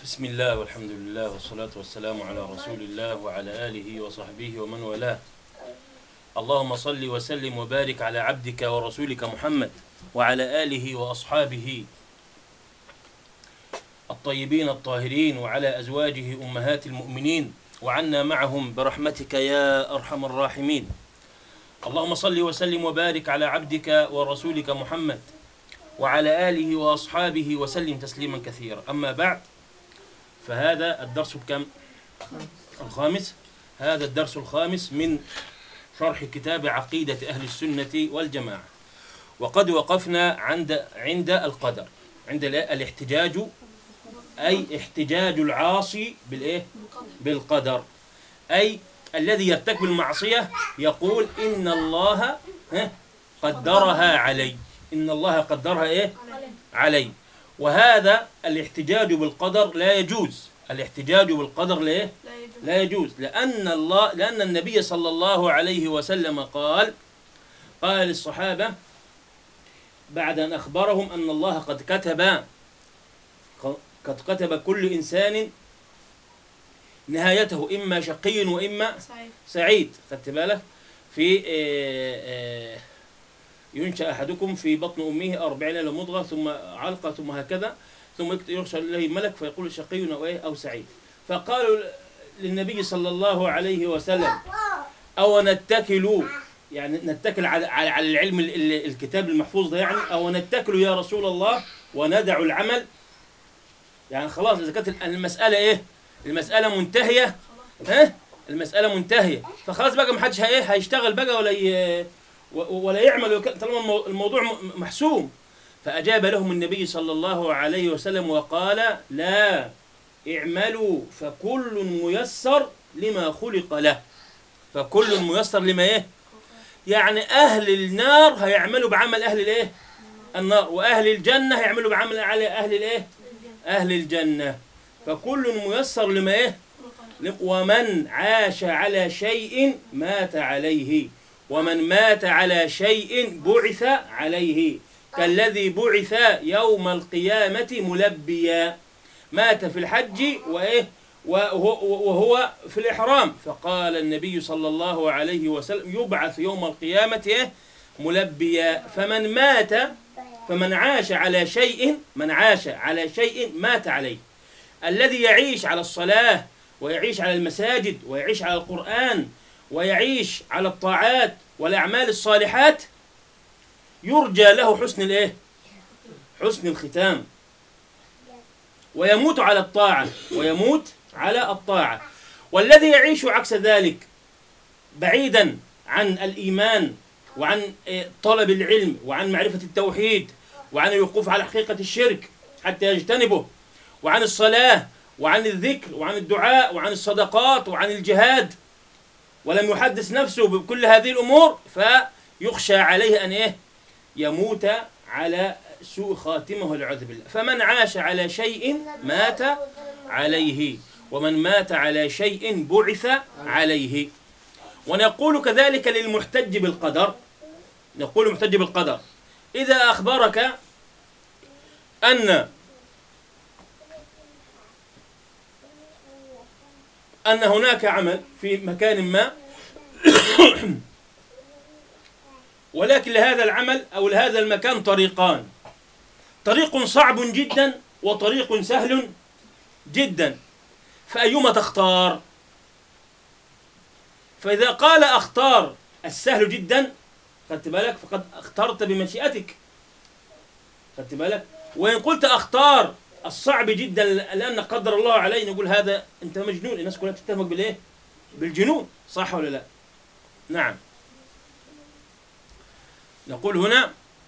بسم الله والحمد لله والصلاة والسلام على رسول الله وعلى آله وصحبه ومن والاه اللهم صل وسلم وبارك على عبدك ورسولك محمد وعلى آله وأصحابه الطيبين الطاهرين وعلى أزواجه أمهات المؤمنين وعنا معهم برحمتك يا أرحم الراحمين اللهم صل وسلم وبارك على عبدك ورسولك محمد وعلى آله وأصحابه وسلم تسليما كثيرا أما بعد فهذا الدرس الكم الخامس هذا الدرس الخامس من شرح كتاب عقيدة أهل السنة والجماعة وقد وقفنا عند عند القدر عند الاحتجاج أي احتجاج العاصي بالإيه؟ بالقدر أي الذي يرتكب المعصية يقول إن الله ها قدرها علي إن الله قدرها إيه؟ علي وهذا الاحتجاج بالقدر لا يجوز الاحتجاج بالقدر ليه؟ لا يجوز لا يجوز لأن الله لأن النبي صلى الله عليه وسلم قال قال للصحابة بعد أن أخبرهم أن الله قد كتب قد كتب كل إنسان نهايته إما شقي وإما صحيح سعيد خدت بالك في آه، آه، ينشأ أحدكم في بطن أمه أربعين إلى مضغة ثم علقة ثم هكذا ثم يرسل إليه ملك فيقول شقي أو إيه أو سعيد فقالوا للنبي صلى الله عليه وسلم أو نتكل يعني نتكل على على على العلم ال- ال- الكتاب المحفوظ ده يعني أو نتكل يا رسول الله وندع العمل يعني خلاص إذا كانت المسألة إيه المسألة منتهية ها المسألة منتهية فخلاص بقى محدش هي- ايه هيشتغل بقى ولا ي... و- ولا يعمل وك- طالما المو- الموضوع م- محسوم فأجاب لهم النبي صلى الله عليه وسلم وقال لا اعملوا فكل ميسر لما خلق له فكل ميسر لما ايه يعني أهل النار هيعملوا بعمل أهل الايه النار وأهل الجنة هيعملوا بعمل على أهل الايه أهل الجنة فكل ميسر لما ايه ومن عاش على شيء مات عليه ومن مات على شيء بعث عليه كالذي بعث يوم القيامة ملبيا مات في الحج وإيه وهو, وهو في الإحرام فقال النبي صلى الله عليه وسلم يبعث يوم القيامة إيه ملبيا فمن مات فمن عاش على شيء من عاش على شيء مات عليه الذي يعيش على الصلاة ويعيش على المساجد ويعيش على القرآن ويعيش على الطاعات والأعمال الصالحات يرجى له حسن الإيه؟ حسن الختام ويموت على الطاعة ويموت على الطاعة والذي يعيش عكس ذلك بعيدا عن الإيمان وعن إيه، طلب العلم وعن معرفة التوحيد وعن الوقوف على حقيقة الشرك حتى يجتنبه وعن الصلاة وعن الذكر وعن الدعاء وعن الصدقات وعن الجهاد ولم يحدث نفسه بكل هذه الأمور فيخشى عليه أن إيه يموت على سوء خاتمه والعياذ بالله فمن عاش على شيء مات عليه ومن مات على شيء بعث عليه ونقول كذلك للمحتج بالقدر نقول المحتج بالقدر إذا أخبرك أن أن هناك عمل في مكان ما ولكن لهذا العمل أو لهذا المكان طريقان طريق صعب جدا وطريق سهل جدا فأيما تختار فإذا قال أختار السهل جدا خدت بالك فقد اخترت بمشيئتك خدت بالك وإن قلت أختار الصعب جدا لأن قدر الله علي نقول هذا أنت مجنون الناس كلها تتهمك بالإيه بالجنون صح ولا لا نعم نقول هنا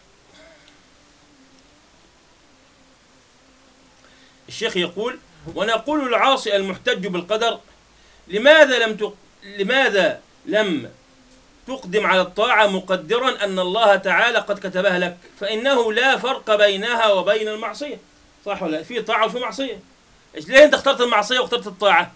الشيخ يقول ونقول العاصي المحتج بالقدر لماذا لم تق... لماذا لم تقدم على الطاعة مقدرا أن الله تعالى قد كتبها لك فإنه لا فرق بينها وبين المعصية صح ولا لا؟ في طاعة وفي معصية إيش ليه أنت اخترت المعصية واخترت الطاعة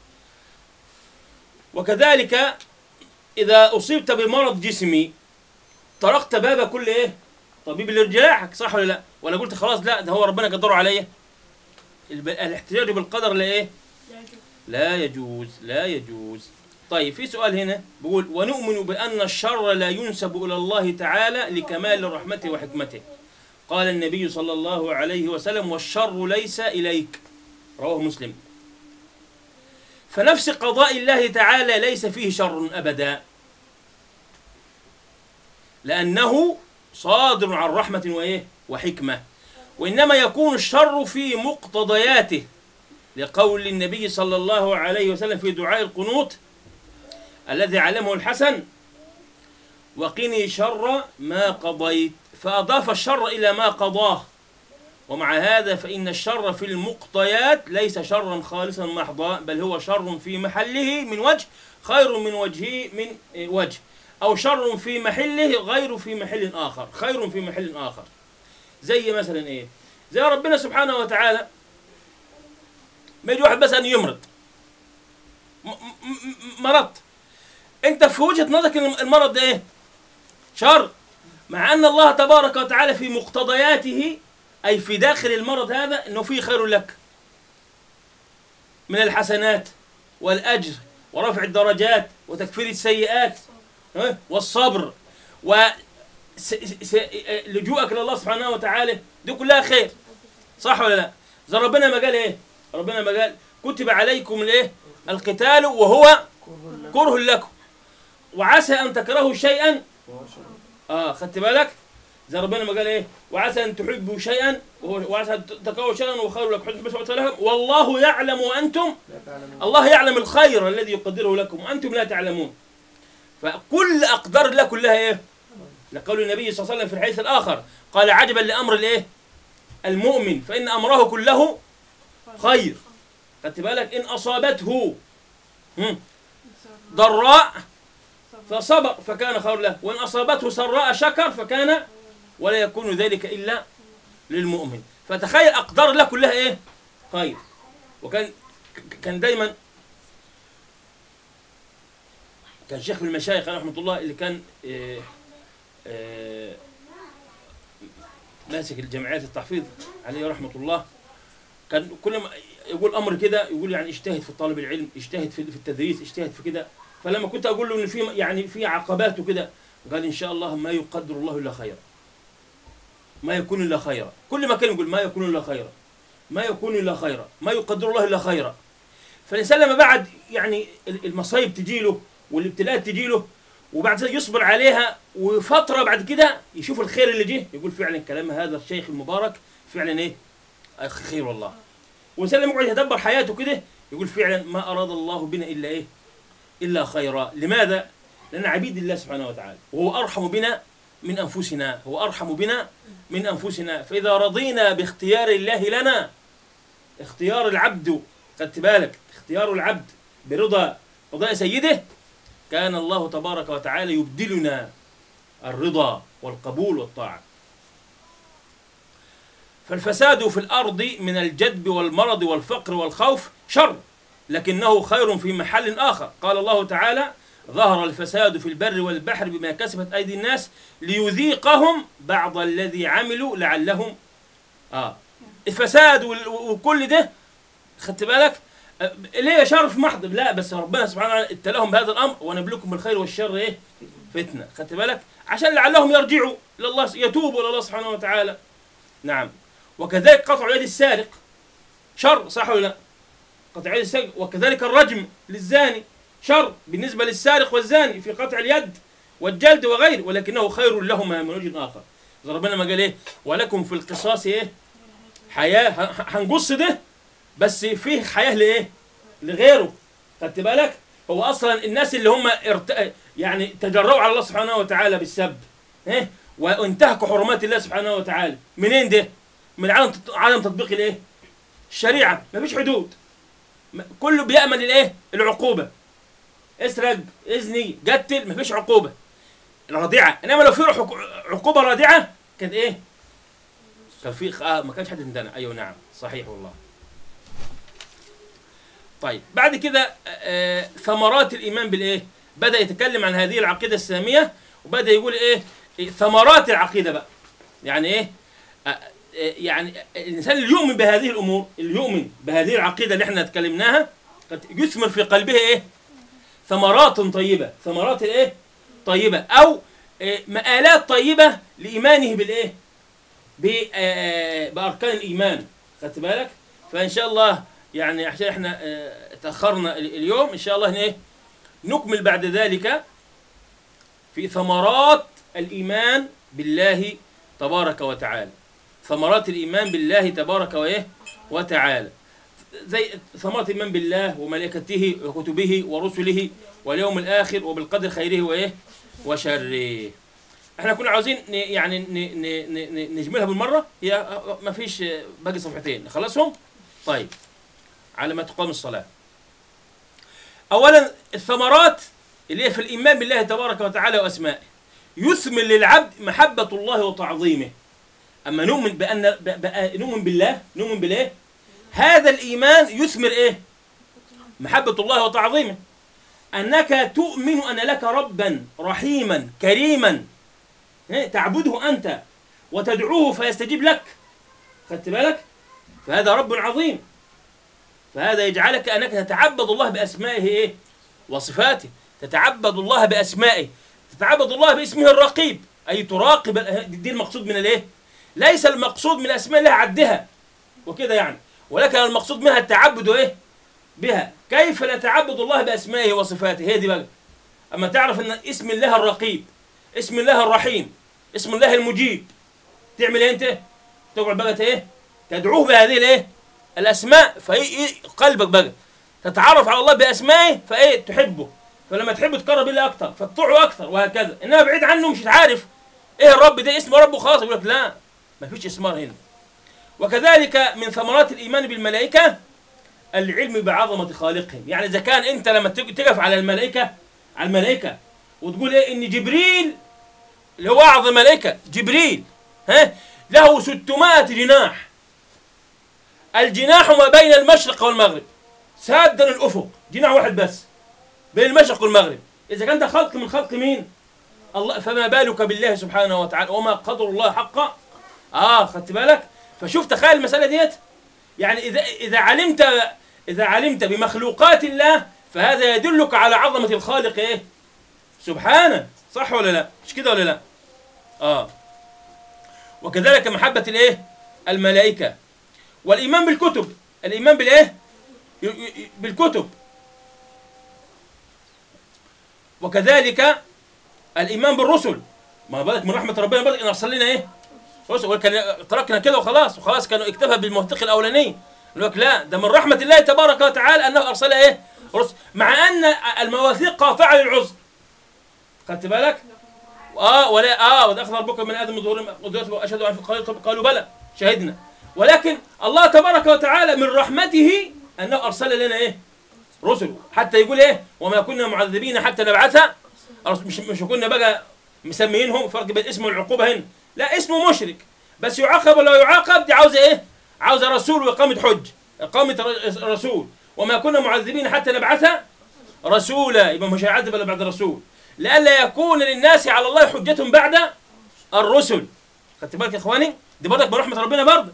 وكذلك إذا أصبت بمرض جسمي طرقت باب كل إيه طبيب اللي يرجعك صح ولا لا ولا قلت خلاص لا ده هو ربنا قدره عليا الب- الاحتجاج بالقدر لا ايه لا يجوز لا يجوز لا يجوز طيب في سؤال هنا بيقول ونؤمن بأن الشر لا ينسب إلى الله تعالى لكمال رحمته وحكمته قال النبي صلى الله عليه وسلم والشر ليس إليك رواه مسلم فنفس قضاء الله تعالى ليس فيه شر أبدا لأنه صادر عن رحمة وإيه وحكمة وإنما يكون الشر في مقتضياته لقول النبي صلى الله عليه وسلم في دعاء القنوت الذي علمه الحسن وقني شر ما قضيت فأضاف الشر إلى ما قضاه ومع هذا فإن الشر في المقتيات ليس شرا خالصا محضا بل هو شر في محله من وجه خير من وجهه من إيه، وجه أو شر في محله غير في محل آخر خير في محل آخر زي مثلا إيه زي ربنا سبحانه وتعالى ما يجي واحد مثلا يمرض م- م- م- مرضت انت في وجهه نظرك ان المرض ده ايه شر مع ان الله تبارك وتعالى في مقتضياته اي في داخل المرض هذا انه فيه خير لك من الحسنات والاجر ورفع الدرجات وتكفير السيئات ها؟ والصبر و س- س- لجوءك لله سبحانه وتعالى دي كلها خير صح ولا لا زي ربنا ما قال ايه ربنا ما قال كتب عليكم الايه القتال وهو كره لكم وعسى ان تكرهوا شيئا اه خدت بالك زي ربنا ما قال ايه وعسى ان تحبوا شيئا وهو وعسى ان تكرهوا شيئا وهو خير لكم حسب بس لكم والله يعلم وانتم لا تعلمون الله يعلم الخير الذي يقدره لكم وانتم لا تعلمون فكل اقدار الله كلها ايه لقول النبي صلى الله عليه وسلم في الحديث الاخر قال عجبا لامر الايه المؤمن فان امره كله خير خدت بالك ان اصابته هم، ضراء فصبر فكان خير له وان اصابته سراء شكر فكان ولا يكون ذلك الا للمؤمن فتخيل اقدار الله كلها ايه خير وكان ك- كان دايما كان شيخ من المشايخ رحمه الله اللي كان آه، آه، ماسك الجمعيات التحفيظ عليه رحمه الله كان كل ما يقول امر كده يقول يعني اجتهد في طالب العلم اجتهد في في التدريس اجتهد في كده فلما كنت اقول له ان في يعني في عقبات وكده قال ان شاء الله ما يقدر الله الا خيرا ما يكون الا خيرا كل ما كان يقول ما يكون الا خيرا ما يكون الا خيرا ما يقدر الله الا خيرا فالانسان لما بعد يعني المصايب تجي له والابتلاءات تجي له وبعد ذلك يصبر عليها وفتره بعد كده يشوف الخير اللي جه يقول فعلا كلام هذا الشيخ المبارك فعلا ايه خير والله والانسان لما يقعد يتدبر حياته كده يقول فعلا ما اراد الله بنا الا ايه الا خيرا لماذا لان عبيد الله سبحانه وتعالى وهو ارحم بنا من انفسنا هو ارحم بنا من انفسنا فاذا رضينا باختيار الله لنا اختيار العبد خدت بالك اختيار العبد برضا قضاء سيده كان الله تبارك وتعالى يبدلنا الرضا والقبول والطاعه فالفساد في الارض من الجدب والمرض والفقر والخوف شر لكنه خير في محل اخر قال الله تعالى ظهر الفساد في البر والبحر بما كسبت ايدي الناس ليذيقهم بعض الذي عملوا لعلهم اه الفساد وال- وكل ده خدت بالك آه، ليه شر في محض لا بس ربنا سبحانه وتعالى ابتلاهم بهذا الامر ونبلوكم بالخير والشر ايه فتنه خدت بالك عشان لعلهم يرجعوا الى الله يتوبوا الى الله سبحانه وتعالى نعم وكذلك قطع يد السارق شر صح ولا لا قطع يد السارق وكذلك الرجم للزاني شر بالنسبه للسارق والزاني في قطع اليد والجلد وغيره ولكنه خير لهما من وجه اخر إذا ربنا ما قال ايه ولكم في القصاص ايه حياه ه- ه- هنقص ده بس فيه حياه لايه لغيره خدت بالك هو اصلا الناس اللي هم ارت... يعني تجرؤوا على الله سبحانه وتعالى بالسب ايه وانتهكوا حرمات الله سبحانه وتعالى منين ده من عدم تط- عدم تطبيق الايه الشريعه مفيش حدود م- كله بيأمن الايه العقوبه اسرق اذني قتل مفيش عقوبه رادعه انما لو في عقو- عقوبه رادعه كانت ايه كان في آه ما كانش حد امتنع ايوه نعم صحيح والله طيب بعد كده آه ثمرات الايمان بالايه بدا يتكلم عن هذه العقيده الساميه وبدا يقول ايه إيه، ثمرات العقيده بقى يعني ايه آه، آه، يعني الانسان اللي يؤمن بهذه الامور اللي يؤمن بهذه العقيده اللي احنا اتكلمناها قد يثمر في قلبه ايه ثمرات طيبه ثمرات الايه طيبه او آه، مآلات طيبه لايمانه بالايه ب- آه، باركان الايمان خدت بالك فان شاء الله يعني عشان احنا آه، تاخرنا ال- اليوم ان شاء الله هنا ايه نكمل بعد ذلك في ثمرات الايمان بالله تبارك وتعالى ثمرات الايمان بالله تبارك وايه وتعالى زي ثمرات الايمان بالله وملائكته وكتبه ورسله واليوم الاخر وبالقدر خيره وايه وشره احنا كنا عاوزين ن- يعني ن- ن- ن- ن- نجملها بالمره هي ما فيش باقي صفحتين نخلصهم طيب على ما تقام الصلاه اولا الثمرات اللي هي في الايمان بالله تبارك وتعالى واسمائه يثمر للعبد محبه الله وتعظيمه اما نؤمن بان ب- ب- نؤمن بالله نؤمن بالايه هذا الايمان يثمر ايه محبه الله وتعظيمه انك تؤمن ان لك ربا رحيما كريما إيه؟ تعبده انت وتدعوه فيستجيب لك خدت بالك فهذا رب عظيم فهذا يجعلك انك تتعبد الله باسمائه ايه وصفاته تتعبد الله باسمائه تتعبد الله باسمه الرقيب اي تراقب دي المقصود من الايه ليس المقصود من الاسماء الله عدها وكده يعني ولكن المقصود منها التعبد ايه بها كيف نتعبد الله باسمائه وصفاته هي دي بقى اما تعرف ان اسم الله الرقيب اسم الله الرحيم اسم الله المجيب تعمل ايه انت تقعد بقى ايه تدعوه بهذه الايه الاسماء فايه قلبك بقى تتعرف على الله باسمائه فايه تحبه فلما تحبه تقرب اليه اكثر فتطيعه اكثر وهكذا انما بعيد عنه مش عارف ايه الرب ده اسمه ربه خلاص يقول لك لا ما فيش اسمار هنا وكذلك من ثمرات الايمان بالملائكه العلم بعظمه خالقهم يعني اذا كان انت لما تج- تقف على الملائكه على الملائكه وتقول ايه ان جبريل اللي هو اعظم ملائكه جبريل ها له 600 جناح الجناح ما بين المشرق والمغرب سادا الافق جناح واحد بس بين المشرق والمغرب اذا كان ده خلق من خلق مين الله فما بالك بالله سبحانه وتعالى وما قدر الله حق اه خدت بالك فشوف تخيل المساله ديت يعني اذا اذا علمت اذا علمت بمخلوقات الله فهذا يدلك على عظمه الخالق ايه سبحانه صح ولا لا مش كده ولا لا اه وكذلك محبه الايه الملائكه والايمان بالكتب الايمان بالايه ي- ي- بالكتب وكذلك الايمان بالرسل ما بالك من رحمه ربنا بالك ان ارسل لنا ايه رسل وكان تركنا كده وخلاص وخلاص كانوا اكتفى بالموثق الاولاني يقول لك لا ده من رحمه الله تبارك وتعالى انه ارسل ايه رسل مع ان المواثيق قاطعه للعذر خدت بالك اه ولا اه واذا اخذ ربك من ادم ظهورهم قدرته واشهدوا ان قالوا قالوا بلى شهدنا ولكن الله تبارك وتعالى من رحمته انه ارسل لنا ايه رسل حتى يقول ايه وما كنا معذبين حتى نبعث أرس- مش مش كنا بقى مسمينهم فرق بين اسمه والعقوبه هنا لا اسمه مشرك بس يعاقب ولا يعاقب دي عاوزه ايه عاوزه رسول واقامه حج اقامه ر- رسول وما كنا معذبين حتى نبعث رسولا يبقى مش هيعذب الا بعد الرسول لئلا يكون للناس على الله حجة بعد الرسل خدت بالك يا اخواني دي برضك برحمة ربنا برضه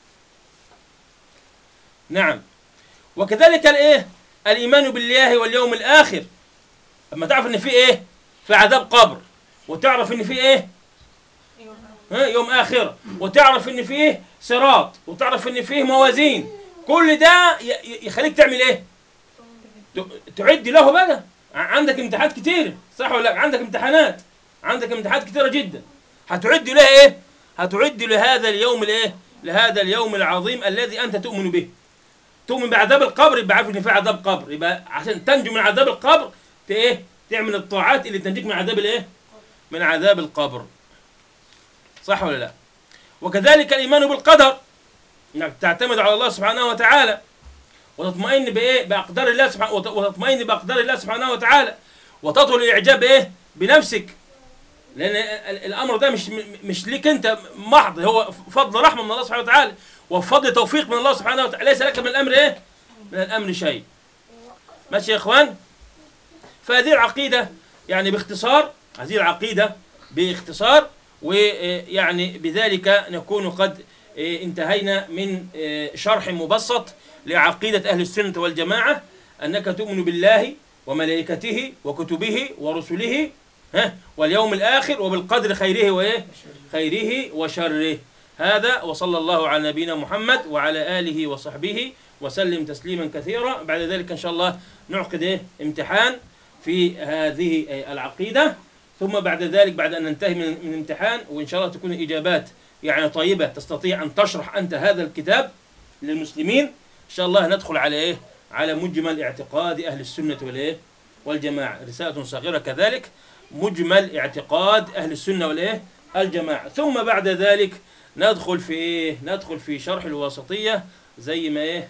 نعم وكذلك الايه الايمان بالله واليوم الاخر اما تعرف ان في ايه في عذاب قبر وتعرف ان في ايه ها يوم آخرة وتعرف إن فيه صراط وتعرف إن فيه موازين كل ده ي- ي- يخليك تعمل إيه؟ ت- تعد له بقى ع- عندك امتحانات كتير صح ولا لا؟ عندك امتحانات عندك امتحانات كتيرة جدا هتعد لها إيه؟ هتعد لهذا اليوم الإيه؟ لهذا اليوم العظيم الذي أنت تؤمن به تؤمن بعذاب القبر يبقى عارف إن في عذاب قبر يبقى عشان تنجو من عذاب القبر ت- إيه؟ تعمل الطاعات اللي تنجيك من عذاب الإيه؟ من عذاب القبر صح ولا لا وكذلك الإيمان بالقدر انك تعتمد على الله سبحانه وتعالى وتطمئن بايه باقدار الله سبحانه وت- وتطمئن باقدار الله سبحانه وتعالى وتطول الاعجاب بايه بنفسك لان ال- الامر ده مش م- مش ليك انت محض هو فضل رحمه من الله سبحانه وتعالى وفضل توفيق من الله سبحانه وتعالى ليس لك من الامر ايه من الامر شيء ماشي يا اخوان فهذه العقيده يعني باختصار هذه العقيده باختصار ويعني بذلك نكون قد إيه، انتهينا من إيه، شرح مبسط لعقيدة أهل السنة والجماعة أنك تؤمن بالله وملائكته وكتبه ورسله ها واليوم الآخر وبالقدر خيره وإيه خيره وشره هذا وصلى الله على نبينا محمد وعلى آله وصحبه وسلم تسليما كثيرا بعد ذلك إن شاء الله نعقد إيه امتحان في هذه العقيدة ثم بعد ذلك بعد أن ننتهي من من الامتحان وإن شاء الله تكون الإجابات يعني طيبة تستطيع أن تشرح أنت هذا الكتاب للمسلمين إن شاء الله ندخل على إيه على مجمل اعتقاد أهل السنة والإيه والجماعة رسالة صغيرة كذلك مجمل اعتقاد أهل السنة والإيه الجماعة ثم بعد ذلك ندخل في إيه ندخل في شرح الواسطية زي ما إيه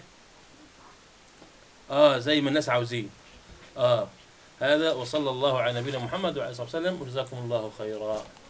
آه زي ما الناس عاوزين آه هذا وصلى الله على نبينا محمد وعلى اله وصحبه وسلم وجزاكم الله خيرا